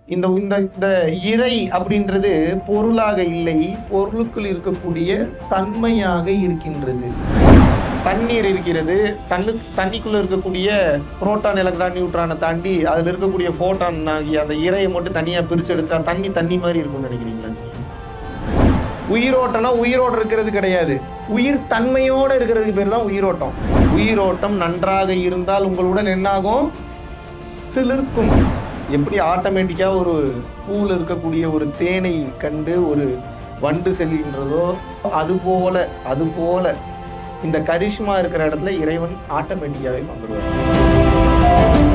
இந்த இந்த இந்த இறை அப்படின்றது பொருளாக இல்லை பொருளுக்குள் இருக்கக்கூடிய தன்மையாக இருக்கின்றது தண்ணீர் இருக்கிறது தண்ணு தண்ணிக்குள்ள இருக்கக்கூடிய புரோட்டான் எலக்ட்ரான் நியூட்ரானை தாண்டி அதில் இருக்கக்கூடிய ஃபோட்டான் ஆகிய அந்த இறையை மட்டும் தனியாக பிரித்து எடுத்தா தண்ணி தண்ணி மாதிரி இருக்கும்னு நினைக்கிறீங்களா நீங்க? உயிரோட்டம்னா உயிரோடு இருக்கிறது கிடையாது உயிர் தன்மையோடு இருக்கிறதுக்கு பேர் தான் உயிரோட்டம் உயிரோட்டம் நன்றாக இருந்தால் உங்களுடன் என்னாகும் சிலிர்க்கும் எப்படி ஆட்டோமேட்டிக்காக ஒரு பூவில் இருக்கக்கூடிய ஒரு தேனை கண்டு ஒரு வண்டு செல்கின்றதோ அது போல அது போல இந்த கரிஷ்மா இருக்கிற இடத்துல இறைவன் ஆட்டோமேட்டிக்காகவே வந்துடுவார்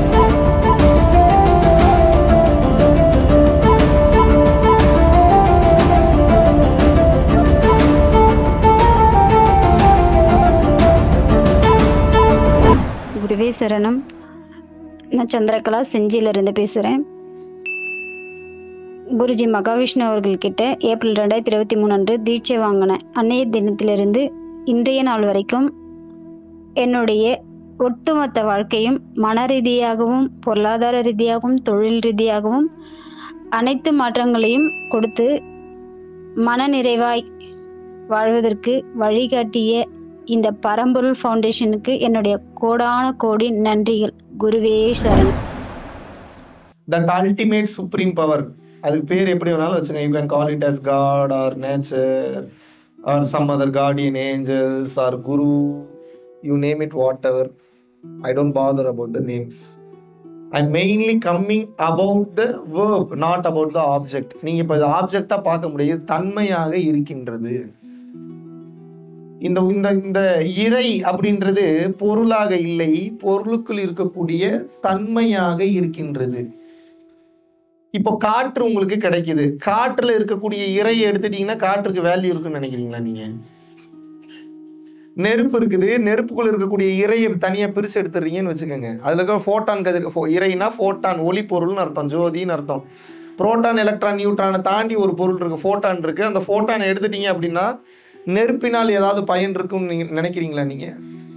குருவே சரணம் நான் சந்திரகலா செஞ்சியிலிருந்து பேசுகிறேன் குருஜி மகாவிஷ்ணு அவர்கள்கிட்ட ஏப்ரல் ரெண்டாயிரத்தி இருபத்தி மூணு அன்று தீட்சை வாங்கினேன் அன்னைய தினத்திலிருந்து இன்றைய நாள் வரைக்கும் என்னுடைய ஒட்டுமொத்த வாழ்க்கையும் மன ரீதியாகவும் பொருளாதார ரீதியாகவும் தொழில் ரீதியாகவும் அனைத்து மாற்றங்களையும் கொடுத்து மன நிறைவாய் வாழ்வதற்கு வழிகாட்டிய இந்த பரம்பொருள் ஃபவுண்டேஷனுக்கு என்னுடைய கோடான கோடி நன்றிகள் குருவே சரணம் தட் அல்டிமேட் சுப்ரீம் பவர் அதுக்கு பேர் எப்படி வேணாலும் வச்சுங்க you can call it as God or nature or some other guardian angels or guru you name it whatever I don't bother about the names I mainly coming about the verb not about the object நீங்க இப்போ இது ஆப்ஜெக்டா பார்க்க முடியாது தன்மையாக இருக்கின்றது இந்த இந்த இந்த இறை அப்படின்றது பொருளாக இல்லை பொருளுக்குள் இருக்கக்கூடிய தன்மையாக இருக்கின்றது இப்போ காற்று உங்களுக்கு கிடைக்குது காற்றுல இருக்கக்கூடிய இறையை எடுத்துட்டீங்கன்னா காற்றுக்கு வேல்யூ இருக்குன்னு நினைக்கிறீங்களா நீங்க நெருப்பு இருக்குது நெருப்புக்குள்ள இருக்கக்கூடிய இறையை தனியா பிரிச்சு எடுத்துறீங்கன்னு வச்சுக்கோங்க அதுல இருக்க ஃபோட்டான் கதிர் ஃபோ- இறைனா ஃபோட்டான் ஒளி பொருள்னு அர்த்தம் ஜோதின்னு அர்த்தம் புரோட்டான் எலக்ட்ரான் நியூட்ரானை தாண்டி ஒரு பொருள் இருக்கு ஃபோட்டான் இருக்கு அந்த ஃபோட்டானை எடுத்துட்டீங்க அப்படின்னா நெருப்பினால் ஏதாவது பயன் இருக்கும்னு நீங்க நினைக்கிறீங்களா நீங்க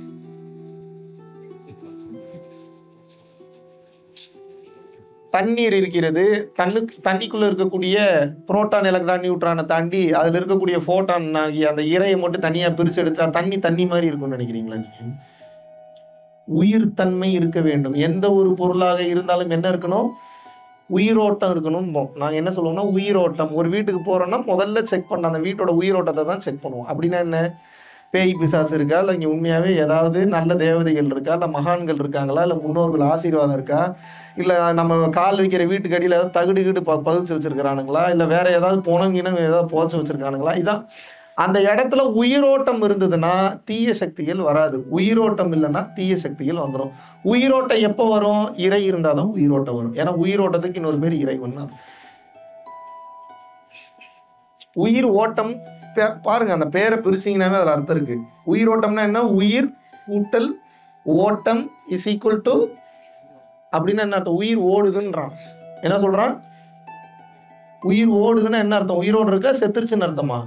தண்ணீர் இருக்கிறது தண்ணு தண்ணிக்குள்ள இருக்கக்கூடிய புரோட்டான் எலக்ட்ரான் நியூட்ரானை தாண்டி அதுல இருக்கக்கூடிய ஃபோட்டான் ஆகிய அந்த இறையை மட்டும் தனியா பிரிச்சு எடுத்தா தண்ணி தண்ணி மாதிரி இருக்கும்னு நினைக்கிறீங்களா நீங்க உயிர் தன்மை இருக்க வேண்டும் எந்த ஒரு பொருளாக இருந்தாலும் என்ன இருக்கணும் உயிரோட்டம் இருக்கணும் நாங்க என்ன சொல்லுவோம்னா உயிரோட்டம் ஒரு வீட்டுக்கு போறோம்னா முதல்ல செக் பண்ண அந்த வீட்டோட உயிரோட்டத்தை தான் செக் பண்ணுவோம் அப்படின்னா என்ன பேய் பிசாசு இருக்கா இல்லை இங்கே உண்மையாகவே ஏதாவது நல்ல தேவதைகள் இருக்கா இல்லை மகான்கள் இருக்காங்களா இல்லை முன்னோர்கள் ஆசீர்வாதம் இருக்கா இல்லை நம்ம கால் வைக்கிற வீட்டுக்கு அடியில் ஏதாவது தகுடு கீடு ப பதிச்சு வச்சிருக்கிறானுங்களா இல்லை வேற ஏதாவது புணங்கினம் ஏதாவது புதைச்சு வச்சிருக்கானுங்களா இதான் அந்த இடத்துல உயிரோட்டம் இருந்ததுன்னா தீய சக்திகள் வராது உயிரோட்டம் இல்லைன்னா தீய சக்திகள் வந்துடும் உயிரோட்டம் எப்போ வரும் இறை இருந்தாதான் உயிரோட்டம் வரும் ஏன்னா உயிரோட்டத்துக்கு இன்னொரு பேர் இறைவன் தான் உயிர் ஓட்டம் பே- பாருங்க அந்த பேரை பிரிச்சீங்கன்னாவே அதுல அர்த்தம் இருக்கு உயிரோட்டம்னா என்ன உயிர் கூட்டல் ஓட்டம் இஸ் ஈக்குவல் டு அப்படின்னு என்ன அர்த்தம் உயிர் ஓடுதுன்றான் என்ன சொல்றான் உயிர் ஓடுதுன்னா என்ன அர்த்தம் உயிரோடு இருக்கா செத்துருச்சுன்னு அர்த்தமா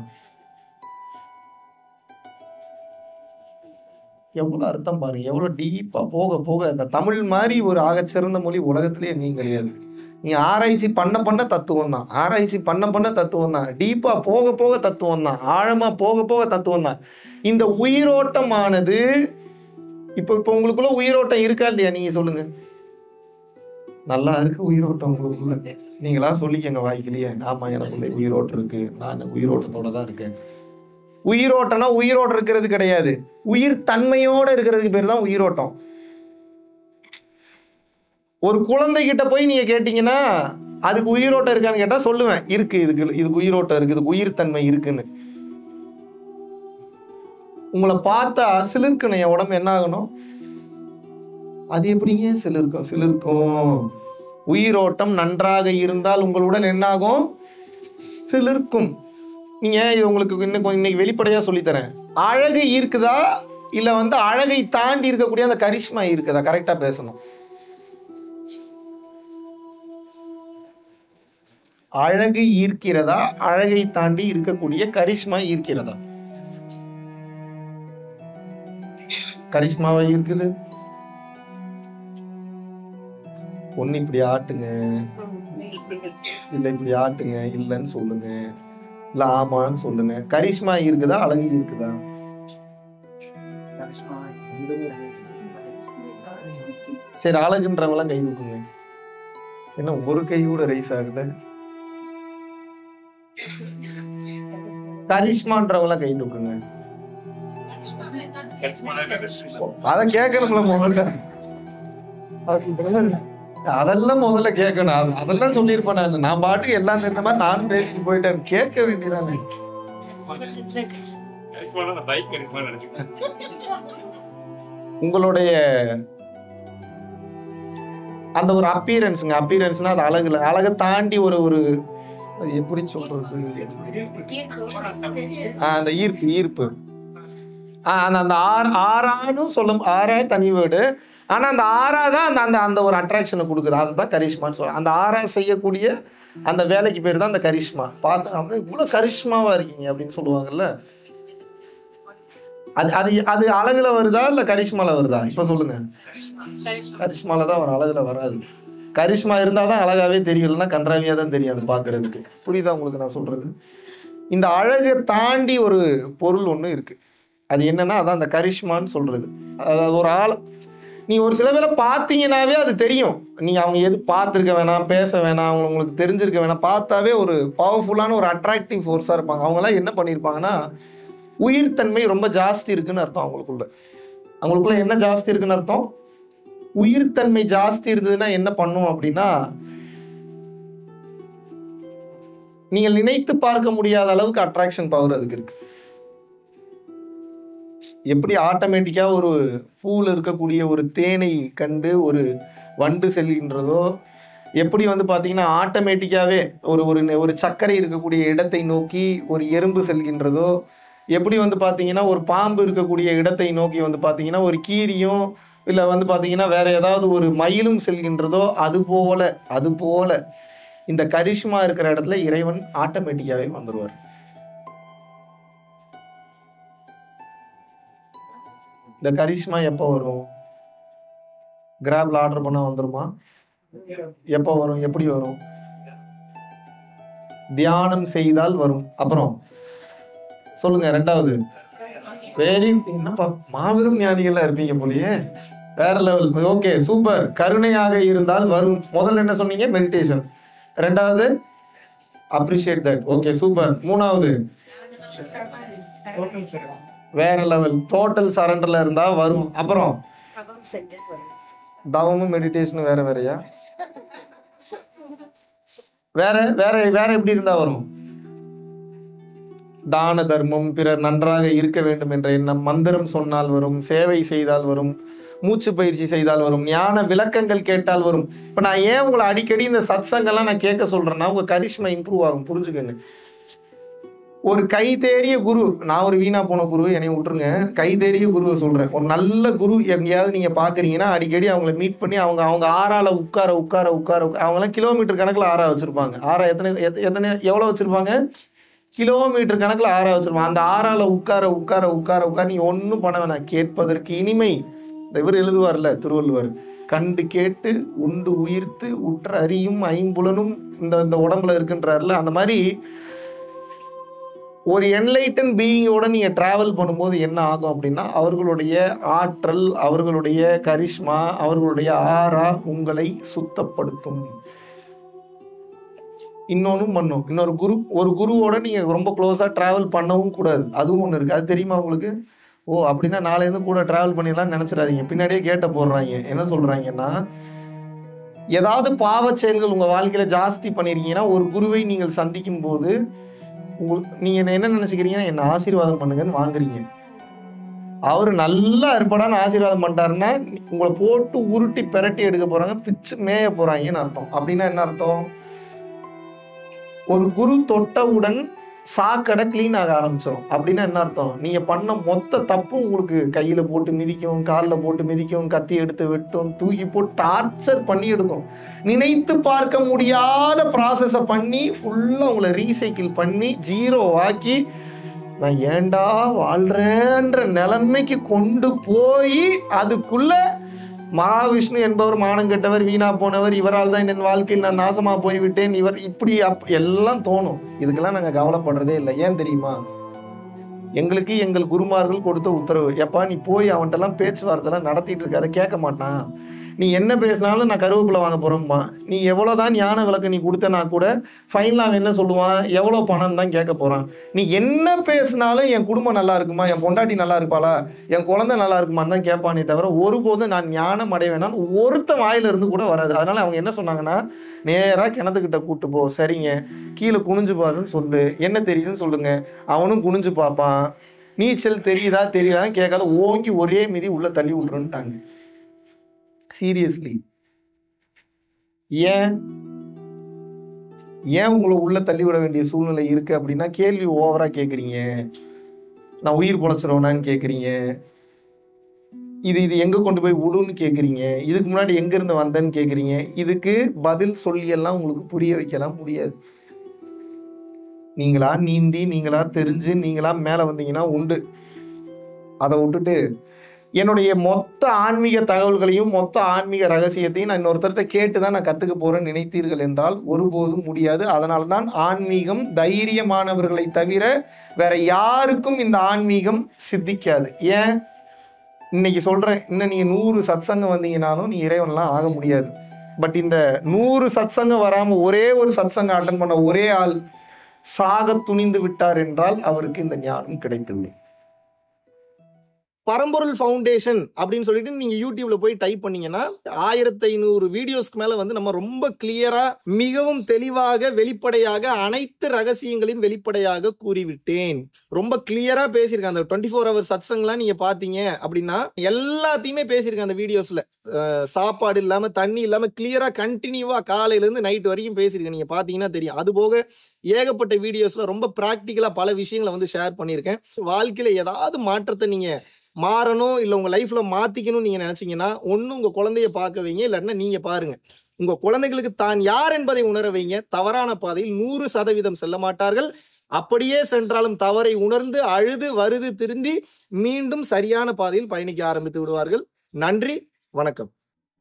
எவ்வளவு அர்த்தம் பாருங்க எவ்வளவு டீப்பா போக போக இந்த தமிழ் மாதிரி ஒரு ஆகச்சிறந்த மொழி உலகத்திலே எங்கேயும் கிடையாது நீ ஆராய்ச்சி பண்ண பண்ண தத்துவம் தான் ஆராய்ச்சி பண்ண பண்ண தத்துவம் தான் டீப்பா போக போக தத்துவம் தான் ஆழமா போக போக தத்துவம் தான் இந்த உயிரோட்டமானது இப்போ இப்போ உங்களுக்குள்ள உயிரோட்டம் இருக்கா இல்லையா நீங்க சொல்லுங்க நல்லா இருக்கு உயிரோட்டம் உங்களுக்குள்ள நீங்களா சொல்லிக்கங்க வாய்க்கலையே ஆமா எனக்குள்ள உயிரோட்டம் இருக்கு நான் உயிரோட்டத்தோட தான் இருக்கேன் உயிரோட்டம்னா உயிரோட்டம் இருக்கிறது கிடையாது உயிர் தன்மையோட இருக்கிறதுக்கு பேர் தான் உயிரோட்டம் ஒரு குழந்தை கிட்ட போய் நீங்க கேட்டீங்கன்னா அதுக்கு உயிரோட்டம் இருக்கான்னு கேட்டா சொல்லுவேன் இருக்கு இதுக்கு இதுக்கு உயிரோட்டம் இருக்கு இதுக்கு உயிர் தன்மை இருக்குன்னு உங்களை பார்த்தா சிலிர்க்கணும் என் உடம்பு என்ன ஆகணும் அது எப்படிங்க சிலிர்க்கும் சிலிர்க்கும் உயிரோட்டம் நன்றாக இருந்தால் உங்களுடன் என்னாகும் சிலிர்க்கும் நீங்க இது உங்களுக்கு இன்னும் கொஞ்சம் இன்னைக்கு வெளிப்படையா சொல்லித்தரேன் அழகு இருக்குதா இல்ல வந்து அழகை தாண்டி இருக்கக்கூடிய அந்த கரிஷ்மா இருக்குதா கரெக்டா பேசணும் அழகு ஈர்க்கிறதா அழகை தாண்டி இருக்கக்கூடிய கரிஷ்மா ஈர்க்கிறதா கரிஷ்மாவா இருக்குது ஒண்ணு இப்படி ஆட்டுங்க இல்ல இப்படி ஆட்டுங்க இல்லைன்னு சொல்லுங்க இல்ல ஆமான்னு சொல்லுங்க கரிஷ்மா இருக்குதா அழகு இருக்குதா சரி அழகுன்றவங்களாம் கை தூக்குங்க என்ன ஒரு கை கூட ரைஸ் ஆகுது கரிஷ்மான்றவங்களாம் கை தூக்குங்க அத கேட்கணும்ல முதல்ல அதெல்லாம் முதல்ல கேட்கணும் அது- அதெல்லாம் சொல்லியிருப்பேன் நான் நான் பாட்டுக்கு எல்லாம் தெரிஞ்ச மாதிரி நானும் பேசிட்டு போயிட்டேன் கேட்க வேண்டியதானே பைக் எடுக்கணும்னு நினைச்சுக்கிறேன் உங்களுடைய அந்த ஒரு அப்பீரன்ஸுங்க அப்பீரன்ஸ்னா அது அழகுல அழகை தாண்டி ஒரு ஒரு அது எப்படி சொல்றது ஆ, அந்த ஈர்ப்பு ஈர்ப்பு ஆ, அந்த அந்த ஆறு ஆறானும் சொல்லும் ஆறா தனி வேர்டு ஆனா அந்த ஆறா தான் அந்த அந்த அந்த ஒரு அட்ராக்ஷனை கொடுக்குது அதுதான் கரிஷ்மான்னு சொல்றேன் அந்த ஆறா செய்யக்கூடிய அந்த வேலைக்கு பேர் தான் அந்த கரிஷ்மா பார்த்து அப்படியே இவ்வளவு கரிஷ்மாவா இருக்கீங்க அப்படின்னு சொல்லுவாங்கல்ல அது அது அது அழகுல வருதா இல்ல கரிஷ்மால வருதா இப்ப சொல்லுங்க கரிஷ்மால தான் வரும் அழகுல வராது கரிஷ்மா இருந்தா தான் அழகாவே தெரியும் இல்லைன்னா கன்றாவியா தான் தெரியும் அது பாக்குறதுக்கு புரியுதா உங்களுக்கு நான் சொல்றது இந்த அழகை தாண்டி ஒரு பொருள் ஒண்ணு இருக்கு அது என்னன்னா அதான் அந்த கரிஷ்மான்னு சொல்றது அதாவது ஒரு ஆள் நீ ஒரு சில பேரை பார்த்தீங்கன்னாவே அது தெரியும் நீங்க அவங்க எது பார்த்துருக்க வேணாம் பேச வேணாம் அவங்க உங்களுக்கு தெரிஞ்சிருக்க வேணாம் பார்த்தாவே ஒரு பவர்ஃபுல்லான ஒரு அட்ராக்டிவ் ஃபோர்ஸாக இருப்பாங்க அவங்களாம் என்ன பண்ணியிருப்பாங்கன்னா உயிர்த்தன்மை ரொம்ப ஜாஸ்தி இருக்குன்னு அர்த்தம் அவங்களுக்குள்ள அவங்களுக்குள்ள என்ன ஜாஸ்தி இருக்குன்னு அர்த்தம் உயிர்த்தன்மை ஜாஸ்தி இருந்ததுன்னா என்ன பண்ணும் அப்படின்னா நீங்கள் நினைத்து பார்க்க முடியாத அளவுக்கு அட்ராக்ஷன் பவர் அதுக்கு இருக்கு எப்படி ஆட்டோமேட்டிக்கா ஒரு பூவில் இருக்கக்கூடிய ஒரு தேனை கண்டு ஒரு வண்டு செல்கின்றதோ எப்படி வந்து பார்த்தீங்கன்னா ஆட்டோமேட்டிக்காவே ஒரு ஒரு ஒரு சர்க்கரை இருக்கக்கூடிய இடத்தை நோக்கி ஒரு எறும்பு செல்கின்றதோ எப்படி வந்து பார்த்தீங்கன்னா ஒரு பாம்பு இருக்கக்கூடிய இடத்தை நோக்கி வந்து பார்த்தீங்கன்னா ஒரு கீரியும் இல்லை வந்து பார்த்தீங்கன்னா வேற ஏதாவது ஒரு மயிலும் செல்கின்றதோ அது போல அது போல இந்த கரிஷ்மா இருக்கிற இடத்துல இறைவன் ஆட்டோமேட்டிக்காவே வந்துருவார் இந்த கரிஷ்மா எப்போ வரும் கிராப்ல ஆர்டர் பண்ணா வந்துருமா எப்போ வரும் எப்படி வரும் தியானம் செய்தால் வரும் அப்புறம் சொல்லுங்க ரெண்டாவது வெரி என்னப்பா மாபெரும் ஞானிகளா இருப்பீங்க போலயே வேற லெவல் ஓகே சூப்பர் கருணையாக இருந்தால் வரும் முதல்ல என்ன சொன்னீங்க மெடிடேஷன் ரெண்டாவது அப்ரிஷியேட் தட் ஓகே சூப்பர் மூணாவது வேற லெவல் டோட்டல் சரண்டர்ல இருந்தா வரும் அப்புறம் தவமும் மெடிடேஷனும் வேற வேறயா வேற வேற வேற எப்படி இருந்தா வரும் தான தர்மம் பிறர் நன்றாக இருக்க வேண்டும் என்ற எண்ணம் மந்திரம் சொன்னால் வரும் சேவை செய்தால் வரும் மூச்சு பயிற்சி செய்தால் வரும் ஞான விளக்கங்கள் கேட்டால் வரும் இப்ப நான் ஏன் உங்களை அடிக்கடி இந்த சத்சங்கெல்லாம் நான் கேட்க சொல்றேன்னா உங்க கரிஷ்மா இம்ப்ரூவ் ஆகும் புரிஞ்சுக்கோங்க ஒரு கை தேறிய குரு நான் ஒரு வீணா போன குரு என்னை விட்டுருங்க கை தேறிய குருவை சொல்றேன் ஒரு நல்ல குரு எங்கேயாவது நீங்க பாக்குறீங்கன்னா அடிக்கடி அவங்கள மீட் பண்ணி அவங்க அவங்க ஆறால உட்கார உட்கார உட்கார உட்கார- அவங்களாம் கிலோமீட்டர் கணக்குல ஆறா வச்சிருப்பாங்க ஆறா எத்தனை எத்த- எத்தனை எவ்வளவு வச்சிருப்பாங்க கிலோமீட்டர் கணக்குல ஆறா வச்சிருப்பாங்க அந்த ஆறால உட்கார உட்கார உட்கார உட்கார நீ ஒன்றும் பண்ண வேணாம் கேட்பதற்கு இனிமை இந்த இவர் எழுதுவார்ல திருவள்ளுவர் கண்டு கேட்டு உண்டு உயிர்த்து உற்ற அறியும் ஐம்புலனும் இந்த இந்த உடம்புல இருக்குன்றாருல அந்த மாதிரி ஒரு என்லைட்டன் பீயிங்கோட நீங்க டிராவல் பண்ணும்போது என்ன ஆகும் அப்படின்னா அவர்களுடைய ஆற்றல் அவர்களுடைய கரிஷ்மா அவர்களுடைய ஆறா உங்களை சுத்தப்படுத்தும் இன்னொன்னும் பண்ணும் இன்னொரு குரு ஒரு குருவோட நீங்க ரொம்ப க்ளோஸா டிராவல் பண்ணவும் கூடாது அதுவும் ஒண்ணு இருக்கு அது தெரியுமா உங்களுக்கு ஓ அப்படின்னா நாளையிருந்து கூட டிராவல் பண்ணிடலாம்னு நினைச்சிடாதீங்க பின்னாடியே கேட்ட போடுறாங்க என்ன சொல்றாங்கன்னா ஏதாவது பாவச் செயல்கள் உங்க வாழ்க்கையில ஜாஸ்தி பண்ணிருக்கீங்கன்னா ஒரு குருவை நீங்கள் சந்திக்கும் போது உங்களுக்கு நீங்க என்ன என்ன நினைச்சுக்கிறீங்கன்னா என்ன ஆசீர்வாதம் பண்ணுங்கன்னு வாங்குறீங்க அவர் நல்லா ஏற்பாடான ஆசீர்வாதம் பண்ணிட்டாருன்னா உங்களை போட்டு உருட்டி பெரட்டி எடுக்க போறாங்க பிச்சு மேய போறாங்கன்னு அர்த்தம் அப்படின்னா என்ன அர்த்தம் ஒரு குரு தொட்டவுடன் சாக்கடை க்ளீன் ஆக ஆரம்பிச்சிடும் அப்படின்னா என்ன அர்த்தம் நீங்க பண்ண மொத்த தப்பும் உங்களுக்கு கையில போட்டு மிதிக்கும் காலில் போட்டு மிதிக்கும் கத்தி எடுத்து வெட்டும் தூக்கி போட்டு டார்ச்சர் பண்ணி எடுக்கும் நினைத்து பார்க்க முடியாத ப்ராசஸை பண்ணி ஃபுல்லா உங்களை ரீசைக்கிள் பண்ணி ஜீரோ ஆக்கி நான் ஏன்டா வாழ்றேன்ற நிலைமைக்கு கொண்டு போய் அதுக்குள்ள மகாவிஷ்ணு என்பவர் மானம் கெட்டவர் வீணா போனவர் இவரால் தான் என் வாழ்க்கையில் நான் நாசமா போய்விட்டேன் இவர் இப்படி அப் எல்லாம் தோணும் இதுக்கெல்லாம் நாங்கள் கவலைப்படுறதே இல்லை ஏன் தெரியுமா எங்களுக்கு எங்கள் குருமார்கள் கொடுத்த உத்தரவு எப்பா நீ போய் அவன்கிட்டலாம் பேச்சுவார்த்தைலாம் நடத்திட்டு இருக்க அதை கேட்க மாட்டான் நீ என்ன பேசினாலும் நான் கருவேப்பிலை வாங்க போகிறோம்மா நீ எவ்வளோதான் ஞான விளக்கு நீ கொடுத்தனா கூட ஃபைனல் அவன் என்ன சொல்லுவான் எவ்வளோ பணம் தான் கேட்க போகிறான் நீ என்ன பேசினாலும் என் குடும்பம் நல்லா இருக்குமா என் பொண்டாட்டி நல்லா இருப்பாளா என் குழந்தை நல்லா இருக்குமான்னு தான் கேட்பானே தவிர ஒருபோதும் நான் ஞானம் அடைவேனான் ஒருத்த வாயிலிருந்து கூட வராது அதனால அவங்க என்ன சொன்னாங்கன்னா நேராக கிணத்துக்கிட்ட கூட்டு போ சரிங்க கீழே குனிஞ்சு பாருன்னு சொல்லு என்ன தெரியுதுன்னு சொல்லுங்க அவனும் குனிஞ்சு பார்ப்பான் நீச்சல் தெரியுதா தெரியுதான்னு கேட்காத ஓங்கி ஒரே மிதி உள்ள தள்ளி விட்டுருன்ட்டாங்க சீரியஸ்லி ஏன் ஏன் உங்களை உள்ள தள்ளி விட வேண்டிய சூழ்நிலை இருக்கு அப்படின்னா கேள்வி ஓவரா கேக்குறீங்க நான் உயிர் பொழைச்சிருவேனான்னு கேக்குறீங்க இது இது எங்க கொண்டு போய் விடுன்னு கேக்குறீங்க இதுக்கு முன்னாடி எங்க இருந்து வந்தேன்னு கேக்குறீங்க இதுக்கு பதில் சொல்லியெல்லாம் உங்களுக்கு புரிய வைக்கலாம் முடியாது நீங்களா நீந்தி நீங்களா தெரிஞ்சு நீங்களா மேல வந்தீங்கன்னா உண்டு அதை விட்டுட்டு என்னுடைய மொத்த ஆன்மீக தகவல்களையும் மொத்த ஆன்மீக ரகசியத்தையும் நான் இன்னொருத்தர்கிட்ட கேட்டு தான் நான் கற்றுக்க போகிறேன்னு நினைத்தீர்கள் என்றால் ஒருபோதும் முடியாது அதனால தான் ஆன்மீகம் தைரியமானவர்களை தவிர வேற யாருக்கும் இந்த ஆன்மீகம் சித்திக்காது ஏன் இன்னைக்கு சொல்கிறேன் இன்னும் நீங்கள் நூறு சத்சங்கம் வந்தீங்கனாலும் நீ இறைவன்லாம் ஆக முடியாது பட் இந்த நூறு சத்சங்கம் வராமல் ஒரே ஒரு சத்சங்கம் அட்டன் பண்ண ஒரே ஆள் சாக துணிந்து விட்டார் என்றால் அவருக்கு இந்த ஞானம் கிடைத்துவிடும் பரம்பொருள் ஃபவுண்டேஷன் அப்படின்னு சொல்லிட்டு நீங்க யூடியூப்ல போய் டைப் பண்ணீங்கன்னா ஆயிரத்தி ஐநூறு வீடியோஸ்க்கு மேல வந்து நம்ம ரொம்ப கிளியரா மிகவும் தெளிவாக வெளிப்படையாக அனைத்து ரகசியங்களையும் வெளிப்படையாக கூறிவிட்டேன் ரொம்ப கிளியரா பேசியிருக்கேன் அந்த டுவெண்ட்டி ஃபோர் ஹவர் சத்சங்லாம் நீங்க பாத்தீங்க அப்படின்னா எல்லாத்தையுமே பேசியிருக்கேன் அந்த வீடியோஸ்ல அஹ் சாப்பாடு இல்லாம தண்ணி இல்லாம கிளியரா கண்டினியூவா காலையில இருந்து நைட் வரைக்கும் பேசியிருக்கேன் நீங்க பாத்தீங்கன்னா தெரியும் அது போக ஏகப்பட்ட வீடியோஸ்ல ரொம்ப பிராக்டிக்கலா பல விஷயங்களை வந்து ஷேர் பண்ணியிருக்கேன் வாழ்க்கையில ஏதாவது மாற்றத்தை நீங்க மாறணும் இல்ல உங்க லைஃப்ல மாத்திக்கணும்னு நீங்க நினைச்சீங்கன்னா ஒண்ணு உங்க குழந்தைய பார்க்க வைங்க இல்லாட்டினா நீங்க பாருங்க உங்க குழந்தைகளுக்கு தான் யார் என்பதை உணர வைங்க தவறான பாதையில் நூறு சதவீதம் செல்ல மாட்டார்கள் அப்படியே சென்றாலும் தவறை உணர்ந்து அழுது வருது திருந்தி மீண்டும் சரியான பாதையில் பயணிக்க ஆரம்பித்து விடுவார்கள் நன்றி வணக்கம்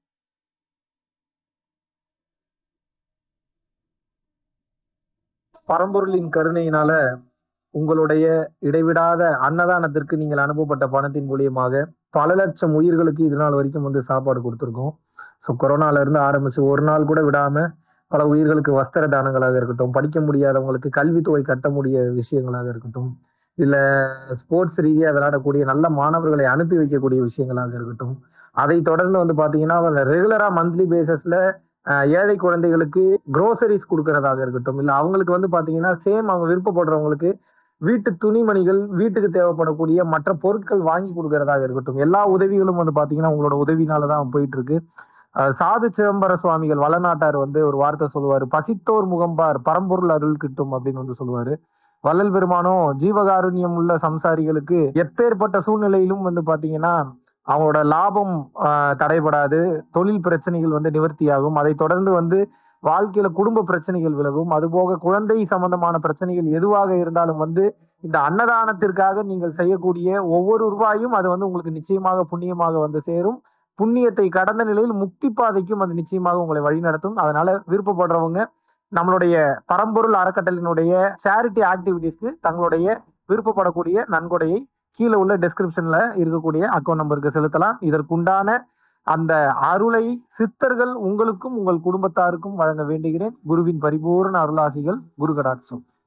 பரம்பொருளின் கருணையினால உங்களுடைய இடைவிடாத அன்னதானத்திற்கு நீங்கள் அனுப்பப்பட்ட பணத்தின் மூலியமாக பல லட்சம் உயிர்களுக்கு இது நாள் வரைக்கும் வந்து சாப்பாடு கொடுத்துருக்கோம் ஸோ கொரோனால இருந்து ஆரம்பிச்சு ஒரு நாள் கூட விடாம பல உயிர்களுக்கு வஸ்திர தானங்களாக இருக்கட்டும் படிக்க முடியாதவங்களுக்கு கல்வித்தொகை கட்ட முடிய விஷயங்களாக இருக்கட்டும் இல்ல ஸ்போர்ட்ஸ் ரீதியா விளையாடக்கூடிய நல்ல மாணவர்களை அனுப்பி வைக்கக்கூடிய விஷயங்களாக இருக்கட்டும் அதை தொடர்ந்து வந்து பாத்தீங்கன்னா ரெகுலரா மந்த்லி பேசிஸ்ல ஏழை குழந்தைகளுக்கு க்ரோசரிஸ் கொடுக்கறதாக இருக்கட்டும் இல்ல அவங்களுக்கு வந்து பாத்தீங்கன்னா சேம் அவங்க விருப்பப்படுறவங்களுக்கு வீட்டு துணிமணிகள் வீட்டுக்கு தேவைப்படக்கூடிய மற்ற பொருட்கள் வாங்கி கொடுக்கறதாக இருக்கட்டும் எல்லா உதவிகளும் வந்து பாத்தீங்கன்னா உங்களோட உதவினால தான் போயிட்டு இருக்கு அஹ் சாது சிதம்பர சுவாமிகள் வளநாட்டார் வந்து ஒரு வார்த்தை சொல்லுவாரு பசித்தோர் முகம்பார் பரம்பொருள் அருள் கிட்டும் அப்படின்னு வந்து சொல்லுவாரு வள்ளல் பெருமானும் ஜீவகாருண்யம் உள்ள சம்சாரிகளுக்கு எப்பேற்பட்ட சூழ்நிலையிலும் வந்து பாத்தீங்கன்னா அவங்களோட லாபம் ஆஹ், தடைபடாது தொழில் பிரச்சனைகள் வந்து நிவர்த்தியாகும் அதை தொடர்ந்து வந்து வாழ்க்கையில குடும்ப பிரச்சனைகள் விலகும் அதுபோக குழந்தை சம்பந்தமான பிரச்சனைகள் எதுவாக இருந்தாலும் வந்து இந்த அன்னதானத்திற்காக நீங்கள் செய்யக்கூடிய ஒவ்வொரு ரூபாயும் அது வந்து உங்களுக்கு நிச்சயமாக புண்ணியமாக வந்து சேரும் புண்ணியத்தை கடந்த நிலையில் முக்தி பாதைக்கும் அது நிச்சயமாக உங்களை வழிநடத்தும் அதனால விருப்பப்படுறவங்க நம்மளுடைய பரம்பொருள் அறக்கட்டளையினுடைய சேரிட்டி ஆக்டிவிட்டீஸ்க்கு தங்களுடைய விருப்பப்படக்கூடிய நன்கொடையை கீழே உள்ள டெஸ்கிரிப்ஷன்ல இருக்கக்கூடிய அக்கௌண்ட் நம்பருக்கு செலுத்தலாம் இதற்குண்டான அந்த அருளை சித்தர்கள் உங்களுக்கும் உங்கள் குடும்பத்தாருக்கும் வழங்க வேண்டுகிறேன் குருவின் பரிபூர்ண அருளாசிகள் குரு கடாட்சம்